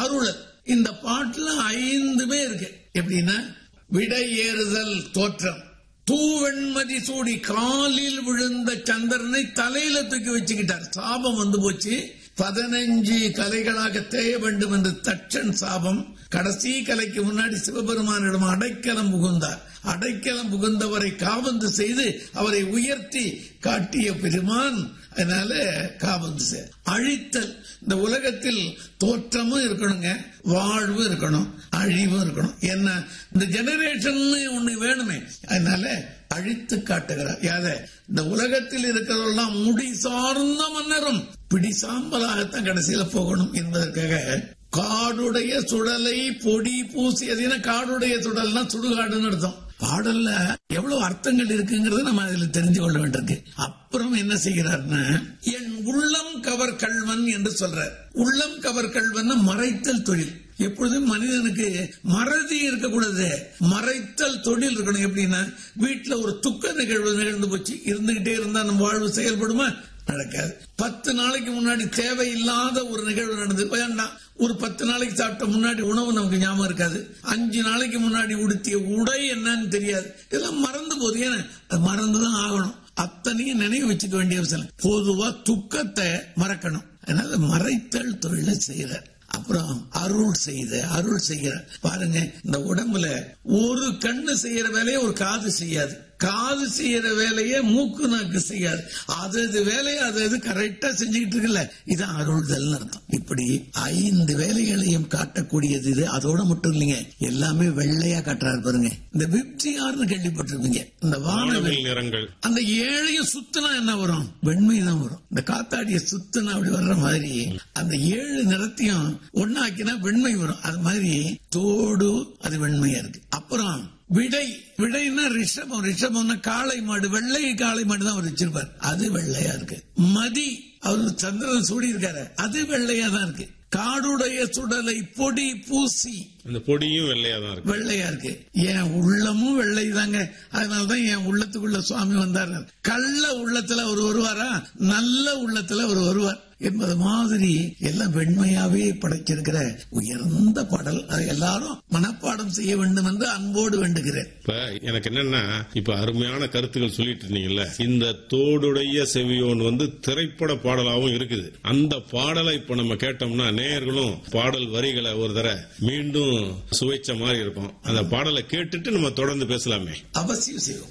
அருளல் இந்த பாட்டுல ஐந்துமே இருக்கு எப்படின்னா விடை ஏறுதல் தோற்றம் தூவெண்மதி சூடி காலில் விழுந்த சந்திரனை தலையில தூக்கி வச்சுக்கிட்டார் சாபம் வந்து போச்சு பதினஞ்சு கலைகளாக தேய வேண்டும் என்று தட்சன் சாபம் கடைசி கலைக்கு முன்னாடி சிவபெருமானிடம் அடைக்கலம் புகுந்தார் அடைக்கலம் புகுந்தவரை காபந்து செய்து அவரை உயர்த்தி காட்டிய பெருமான் அதனால காபந்து செய் அழித்தல் இந்த உலகத்தில் தோற்றமும் இருக்கணுங்க வாழ்வும் இருக்கணும் அழிவும் இருக்கணும் என்ன இந்த ஜெனரேஷன் ஒண்ணு வேணுமே அதனால அழித்து காட்டுகிறார் யாத இந்த உலகத்தில் இருக்கிறதெல்லாம் முடி சார்ந்த மன்னரும் பிடி சாம்பலாகத்தான் கடைசியில போகணும் என்பதற்காக காடுடைய சுடலை பொடி பூசி அது என்ன காடுடைய சுடல்னா சுடுகாடுன்னு அர்த்தம் பாடல்ல எவ்வளவு அர்த்தங்கள் இருக்குங்கிறத நம்ம அதுல தெரிஞ்சு கொள்ள வேண்டியிருக்கு அப்புறம் என்ன செய்கிறார்னா என் உள்ளம் கவர் கல்வன் என்று சொல்றார் உள்ளம் கவர் கல்வன் மறைத்தல் தொழில் எப்பொழுதும் மனிதனுக்கு மறதி இருக்கக்கூடாது மறைத்தல் தொழில் இருக்கணும் எப்படின்னா வீட்டுல ஒரு துக்க நிகழ்வு நிகழ்ந்து போச்சு இருந்துகிட்டே இருந்தா நம்ம வாழ்வு செயல்படுமா நடக்காது பத்து நாளைக்கு முன்னாடி தேவையில்லாத ஒரு நிகழ்வு நடந்து வேண்டாம் ஒரு பத்து நாளைக்கு சாப்பிட்ட முன்னாடி உணவு நமக்கு ஞாபகம் இருக்காது அஞ்சு நாளைக்கு முன்னாடி உடுத்திய உடை என்னன்னு தெரியாது இதெல்லாம் மறந்து போகுது ஏன்னா அது மறந்துதான் ஆகணும் அத்தனையும் நினைவு வச்சுக்க வேண்டிய அவசியம் பொதுவா துக்கத்தை மறக்கணும் அதனால மறைத்தல் தொழிலை செய்யறார் அப்புறம் அருள் செய்த அருள் செய்கிற பாருங்க இந்த உடம்புல ஒரு கண்ணு செய்யற வேலையை ஒரு காது செய்யாது காது செய்யற வேலையை மூக்கு நாக்கு செய்யாது அது அது வேலையை அது அது கரெக்டா செஞ்சுக்கிட்டு இருக்குல்ல இது அருள்தல் அர்த்தம் இப்படி ஐந்து வேலைகளையும் காட்டக்கூடியது இது அதோட மட்டும் இல்லைங்க எல்லாமே வெள்ளையா காட்டுறாரு பாருங்க இந்த விப்ஜிஆர்னு கேள்விப்பட்டிருப்பீங்க இந்த வானவில் வானவில் நிறங்கள் அந்த ஏழையும் சுத்தினா என்ன வரும் வெண்மை தான் வரும் இந்த காத்தாடிய சுத்தினா அப்படி வர்ற மாதிரி அந்த ஏழு நிறத்தையும் ஒன்னாக்கினா வெண்மை வரும் அது மாதிரி தோடு அது வெண்மையா இருக்கு அப்புறம் விடை விடைன்னா ரிஷபம் ரிஷபம்னா காளை மாடு வெள்ளை காளை மாடு தான் அவர் வச்சிருப்பார் அது வெள்ளையா இருக்கு மதி அவர் சந்திரன் சூடி இருக்காரு அது வெள்ளையா தான் இருக்கு காடுடைய சுடலை பொடி பூசி அந்த பொடியும் வெள்ளையா தான் இருக்கு வெள்ளையா இருக்கு என் உள்ளமும் வெள்ளை தாங்க அதனாலதான் என் உள்ளத்துக்குள்ள சுவாமி வந்தார் கள்ள உள்ளத்துல அவர் வருவாரா நல்ல உள்ளத்துல அவர் வருவார் என்பது மாதிரி எல்லாம் வெண்மையாவே படைச்சிருக்கிற உயர்ந்த பாடல் அதை எல்லாரும் மனப்பாடம் செய்ய வேண்டும் என்று அன்போடு வேண்டுகிறேன் இப்ப எனக்கு என்னன்னா இப்ப அருமையான கருத்துக்கள் சொல்லிட்டு இருந்தீங்கல்ல இந்த தோடுடைய செவியோன் வந்து திரைப்பட பாடலாவும் இருக்குது அந்த பாடலை இப்ப நம்ம கேட்டோம்னா நேயர்களும் பாடல் வரிகளை ஒரு தர மீண்டும் சுவைச்ச மாதிரி இருக்கும் அந்த பாடலை கேட்டுட்டு நம்ம தொடர்ந்து பேசலாமே அவசியம் செய்வோம்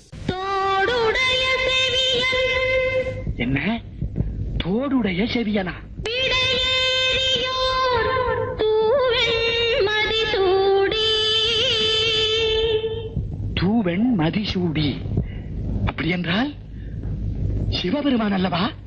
தோடுடைய செவியன் என்ன தோடுடைய செவியனா விடையேறியோர் தூவெண் மதிசூடி தூவெண் மதிசூடி அப்படி என்றால் சிவபெருமான் அல்லவா